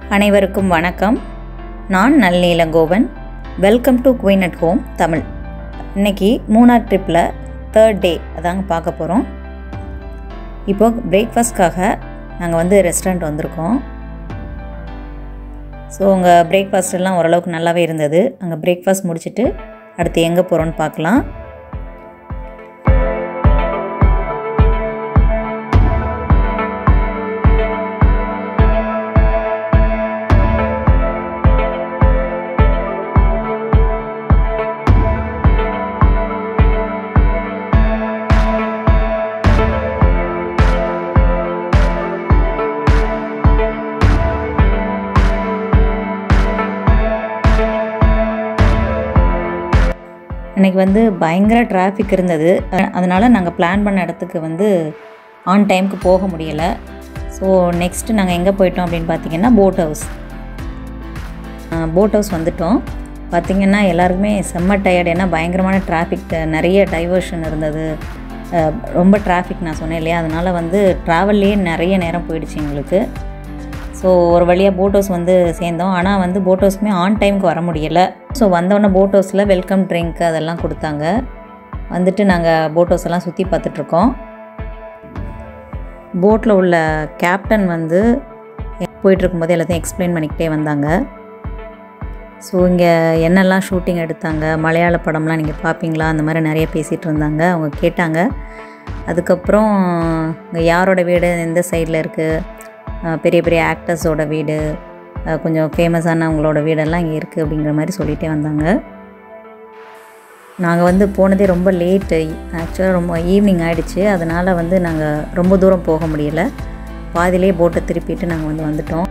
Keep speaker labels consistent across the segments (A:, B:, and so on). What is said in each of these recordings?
A: அனைவருக்கும் வணக்கம் நான் நல்நீலங்கோவன் welcome to queen at home Tamil இன்னைக்கு மூணார் ட்ரிப்பில் தேர்ட் டே அதாங்க பார்க்க போகிறோம் இப்போ பிரேக்ஃபாஸ்ட்காக நாங்கள் வந்து ரெஸ்டாரண்ட் வந்திருக்கோம் ஸோ உங்கள் பிரேக்ஃபாஸ்ட் எல்லாம் ஓரளவுக்கு நல்லாவே இருந்தது அங்கே பிரேக்ஃபாஸ்ட் முடிச்சுட்டு அடுத்து எங்கே போகிறோன்னு பார்க்கலாம் இன்னைக்கு வந்து பயங்கர டிராஃபிக் இருந்தது அதனால் நாங்கள் பிளான் பண்ண இடத்துக்கு வந்து ஆன் டைமுக்கு போக முடியலை ஸோ நெக்ஸ்ட்டு நாங்கள் எங்கே போயிட்டோம் அப்படின்னு பார்த்தீங்கன்னா போட் ஹவுஸ் போட் ஹவுஸ் வந்துட்டோம் பார்த்திங்கன்னா எல்லாருக்குமே செம்ம டயர்டு ஏன்னா பயங்கரமான டிராஃபிக் நிறைய டைவர்ஷன் இருந்தது அஹ் ரொம்ப டிராஃபிக் நான் சொன்னேன் இல்லையா அதனால் வந்து ட்ராவல்லையே நிறைய நேரம் போயிடுச்சு எங்களுக்கு ஸோ ஒரு வழியாக போட் ஹவுஸ் வந்து சேர்ந்தோம் ஆனால் வந்து போட் ஹவுஸ்க்குமே ஆன் டைமுக்கு வர முடியலை ஸோ வந்தோடனே போட் ஹவுஸில் வெல்கம் ட்ரிங்க் அதெல்லாம் கொடுத்தாங்க வந்துட்டு நாங்கள் போட் ஹவுஸ் எல்லாம் சுற்றி பார்த்துட்ருக்கோம் போட்டில் உள்ள கேப்டன் வந்து போயிட்டுருக்கும்போது எல்லாத்தையும் எக்ஸ்பிளைன் பண்ணிக்கிட்டே வந்தாங்க ஸோ இங்கே என்னெல்லாம் ஷூட்டிங் எடுத்தாங்க மலையாள படம்லாம் நீங்கள் பார்ப்பீங்களா அந்த மாதிரி நிறைய பேசிகிட்டு இருந்தாங்க அவங்க கேட்டாங்க அதுக்கப்புறம் இங்கே யாரோட வீடு எந்த சைடில் இருக்குது பெரிய பெரிய ஆக்டர்ஸோட வீடு அஹ் கொஞ்சம் ஃபேமஸானவங்களோட வீடெல்லாம் இங்கே இருக்குது அப்படிங்கிற மாதிரி சொல்லிகிட்டே வந்தாங்க நாங்கள் வந்து போனதே ரொம்ப லேட்டு ஆக்சுவலாக ரொம்ப ஈவினிங் ஆகிடுச்சு அதனால் வந்து நாங்கள் ரொம்ப தூரம் போக முடியல பாதியிலே போட்டை திருப்பிட்டு நாங்கள் வந்து வந்துட்டோம்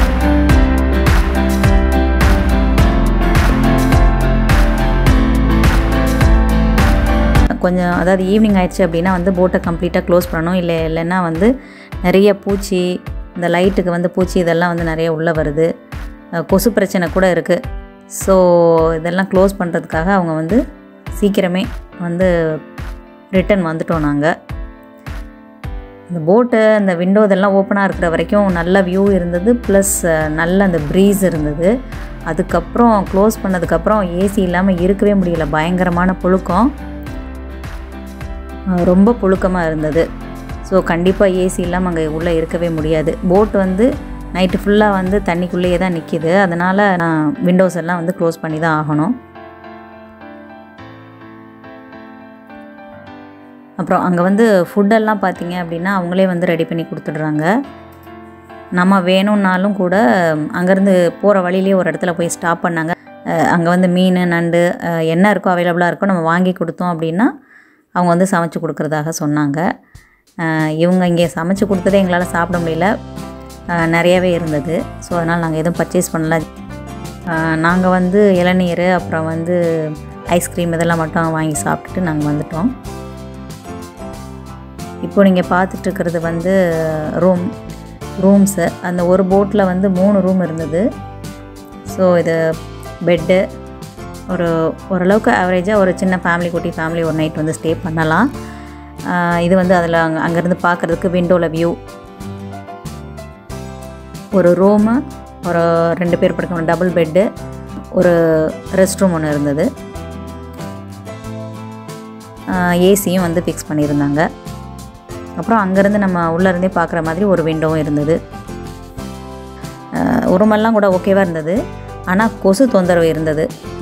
A: கொஞ்சம் அதாவது ஈவினிங் ஆயிடுச்சு அப்படின்னா வந்து போட்டை கம்ப்ளீட்டாக க்ளோஸ் பண்ணணும் இல்லை இல்லைன்னா வந்து நிறைய பூச்சி இந்த லைட்டுக்கு வந்து பூச்சி இதெல்லாம் வந்து நிறைய உள்ளே வருது அஹ் கொசு பிரச்சனை கூட இருக்குது ஸோ இதெல்லாம் க்ளோஸ் பண்ணுறதுக்காக அவங்க வந்து சீக்கிரமே வந்து ரிட்டன் வந்துட்டோம் நாங்கள் இந்த போட்டு அந்த விண்டோ இதெல்லாம் ஓப்பனாக இருக்கிற வரைக்கும் நல்ல வியூ இருந்தது ப்ளஸ் நல்ல அந்த ப்ரீஸ் இருந்தது அதுக்கப்புறம் க்ளோஸ் பண்ணதுக்கப்புறம் ஏசி இல்லாமல் இருக்கவே முடியல பயங்கரமான புழுக்கம் அஹ் ரொம்ப புழுக்கமாக இருந்தது ஸோ கண்டிப்பாக ஏசி இல்லாமல் அங்கே உள்ளே இருக்கவே முடியாது போட் வந்து நைட்டு ஃபுல்லாக வந்து தண்ணிக்குள்ளேயே தான் நிற்கிது அதனால் நான் விண்டோஸ் எல்லாம் வந்து க்ளோஸ் பண்ணி தான் ஆகணும் அப்புறம் அங்கே வந்து ஃபுட்டெல்லாம் பார்த்தீங்க அப்படின்னா அவங்களே வந்து ரெடி பண்ணி கொடுத்துடுறாங்க நம்ம வேணும்னாலும் கூட அங்கேருந்து போகிற வழியிலே ஒரு இடத்துல போய் ஸ்டாப் பண்ணாங்க அங்கே வந்து மீன் நண்டு அஹ் என்ன இருக்கோ அவைலபிளாக இருக்கோ நம்ம வாங்கி கொடுத்தோம் அப்படின்னா அவங்க வந்து சமைச்சு கொடுக்குறதாக சொன்னாங்க அஹ் இவங்க இங்கே சமைச்சு கொடுத்ததே எங்களால் சாப்பிட முடியல அஹ் நிறையவே இருந்தது ஸோ அதனால் நாங்கள் எதுவும் பர்ச்சேஸ் பண்ணல நாங்கள் வந்து இளநீர் அப்புறம் வந்து ஐஸ்கிரீம் இதெல்லாம் மட்டும் வாங்கி சாப்பிட்டுட்டு நாங்கள் வந்துட்டோம் இப்போ நீங்கள் பார்த்துட்ருக்கிறது வந்து ரூம் ரூம்ஸு அந்த ஒரு போட்டில் வந்து மூணு ரூம் இருந்தது ஸோ இது பெட்டு ஒரு ஓரளவுக்கு ஆவரேஜாக ஒரு சின்ன ஃபேமிலி குட்டி ஃபேமிலி ஒரு நைட் வந்து ஸ்டே பண்ணலாம் ஆஹ் இது வந்து அதில் அங்கே அங்கேருந்து பார்க்குறதுக்கு விண்டோவில் வியூ ஒரு ரூமு ஒரு ரெண்டு பேர் படுக்கணும் டபுள் பெட்டு ஒரு ரெஸ்ட் ரூம் ஒன்று இருந்தது ஏசியும் வந்து ஃபிக்ஸ் பண்ணியிருந்தாங்க அப்புறம் அங்கேருந்து நம்ம உள்ளேருந்தே பார்க்குற மாதிரி ஒரு விண்டோவும் இருந்தது உருமெல்லாம் கூட ஓகேவாக இருந்தது ஆனால் கொசு தொந்தரவு இருந்தது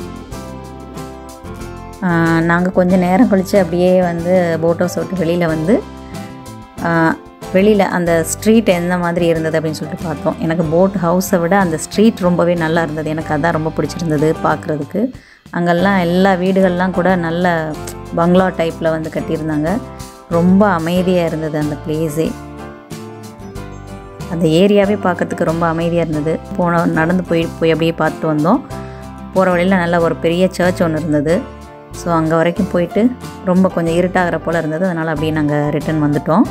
A: நாங்கள் கொஞ்சம் நேரம் கழித்து அப்படியே வந்து போட் ஹவுஸ் விட்டு வெளியில் வந்து வெளியில் அந்த ஸ்ட்ரீட் எந்த மாதிரி இருந்தது அப்படின்னு சொல்லிட்டு பார்த்தோம் எனக்கு போட் ஹவுஸை விட அந்த ஸ்ட்ரீட் ரொம்பவே நல்லா இருந்தது எனக்கு அதான் ரொம்ப பிடிச்சிருந்தது பார்க்குறதுக்கு அங்கெல்லாம் எல்லா வீடுகள்லாம் கூட நல்ல பங்களா டைப்பில் வந்து கட்டியிருந்தாங்க ரொம்ப அமைதியாக இருந்தது அந்த பிளேஸே அந்த ஏரியாவே பார்க்கறதுக்கு ரொம்ப அமைதியாக இருந்தது போன நடந்து போய் போய் அப்படியே பார்த்துட்டு வந்தோம் போகிற வழியில் நல்ல ஒரு பெரிய சர்ச் ஒன்று இருந்தது ஸோ அங்கே வரைக்கும் போயிட்டு ரொம்ப கொஞ்சம் இருட்டாகிற போல் இருந்தது அதனால் அப்படியே நாங்கள் ரிட்டர்ன் வந்துட்டோம்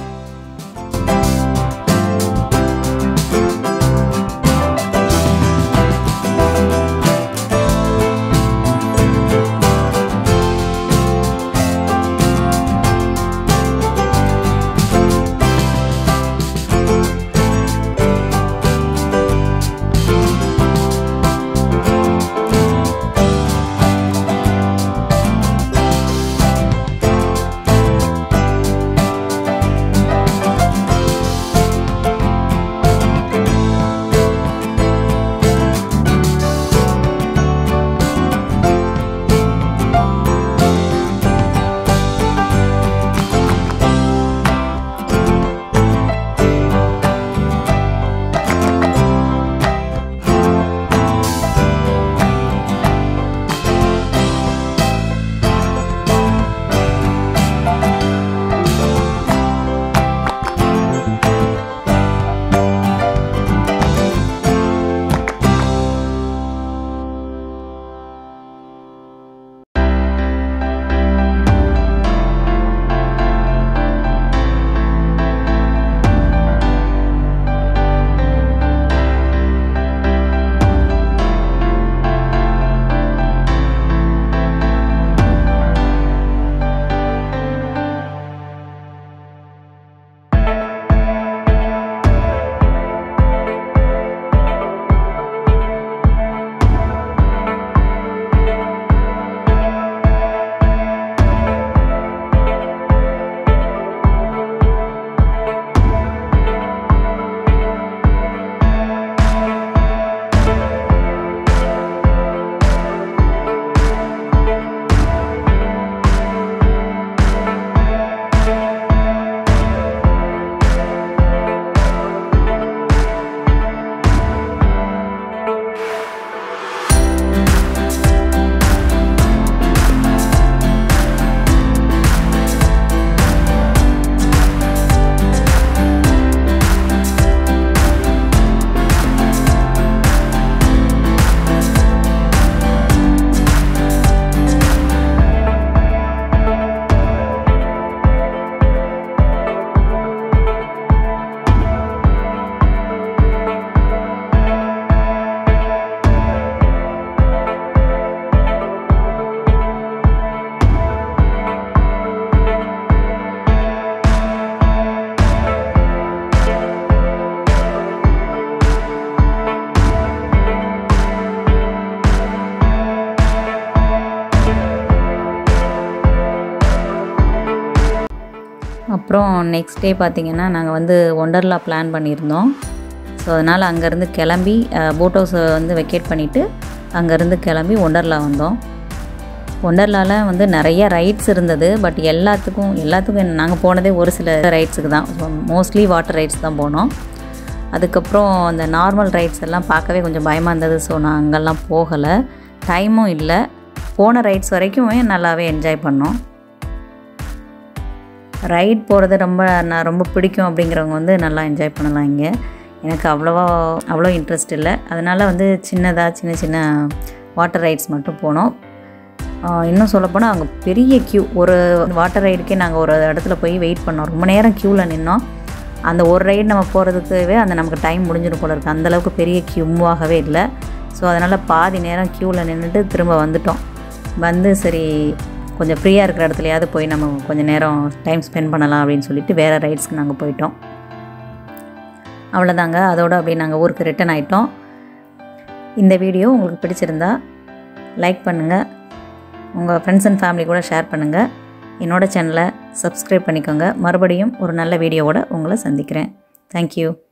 A: அதுக்கப்புறம் நெக்ஸ்ட் டே பார்த்திங்கன்னா நாங்கள் வந்து ஒண்டர்லா பிளான் பண்ணியிருந்தோம் ஸோ அதனால் அங்கேருந்து கிளம்பி போட் ஹவுஸை வந்து வெக்கேட் பண்ணிவிட்டு அங்கேருந்து கிளம்பி ஒண்டர்லா வந்தோம் ஒண்டர்லாவில் வந்து நிறைய ரைட்ஸ் இருந்தது பட் எல்லாத்துக்கும் எல்லாத்துக்கும் நாங்கள் போனதே ஒரு சில ரைட்ஸுக்கு தான் ஸோ மோஸ்ட்லி வாட்டர் ரைட்ஸ் தான் போனோம் அதுக்கப்புறம் அந்த நார்மல் ரைட்ஸ் எல்லாம் பார்க்கவே கொஞ்சம் பயமாக இருந்தது ஸோ நான் அங்கெல்லாம் போகலை டைமும் இல்லை போன ரைட்ஸ் வரைக்குமே நல்லாவே என்ஜாய் பண்ணோம் ரைட் போகிறது ரொம்ப நான் ரொம்ப பிடிக்கும் அப்படிங்கிறவங்க வந்து நல்லா என்ஜாய் பண்ணலாம் இங்கே எனக்கு அவ்வளோவா அவ்வளோ இன்ட்ரெஸ்ட் இல்லை அதனால் வந்து சின்னதாக சின்ன சின்ன வாட்டர் ரைட்ஸ் மட்டும் போனோம் இன்னும் சொல்லப்போனால் அங்கே பெரிய க்யூ ஒரு வாட்டர் ரைடுக்கே நாங்கள் ஒரு இடத்துல போய் வெயிட் பண்ணோம் ரொம்ப நேரம் க்யூவில் நின்னோம் அந்த ஒரு ரைடு நம்ம போகிறதுக்கவே அந்த நமக்கு டைம் முடிஞ்சிடும் போல இருக்குது அந்தளவுக்கு பெரிய க்யூவாகவே இல்லை ஸோ அதனால் பாதி நேரம் க்யூவில் நின்றுட்டு திரும்ப வந்துட்டோம் வந்து சரி கொஞ்சம் ஃப்ரீயாக இருக்கிற இடத்துலையாவது போய் நம்ம கொஞ்சம் நேரம் டைம் ஸ்பெண்ட் பண்ணலாம் அப்படின்னு சொல்லிட்டு வேறு ரைட்ஸ்க்கு நாங்கள் போயிட்டோம் அவ்வளோதாங்க அதோடு அப்படியே நாங்கள் ஊருக்கு ரிட்டன் ஆகிட்டோம் இந்த வீடியோ உங்களுக்கு பிடிச்சிருந்தா லைக் பண்ணுங்கள் உங்கள் ஃப்ரெண்ட்ஸ் அண்ட் ஃபேமிலி கூட ஷேர் பண்ணுங்கள் என்னோடய சேனலை சப்ஸ்கிரைப் பண்ணிக்கோங்க மறுபடியும் ஒரு நல்ல வீடியோவோட உங்களை சந்திக்கிறேன் தேங்க்யூ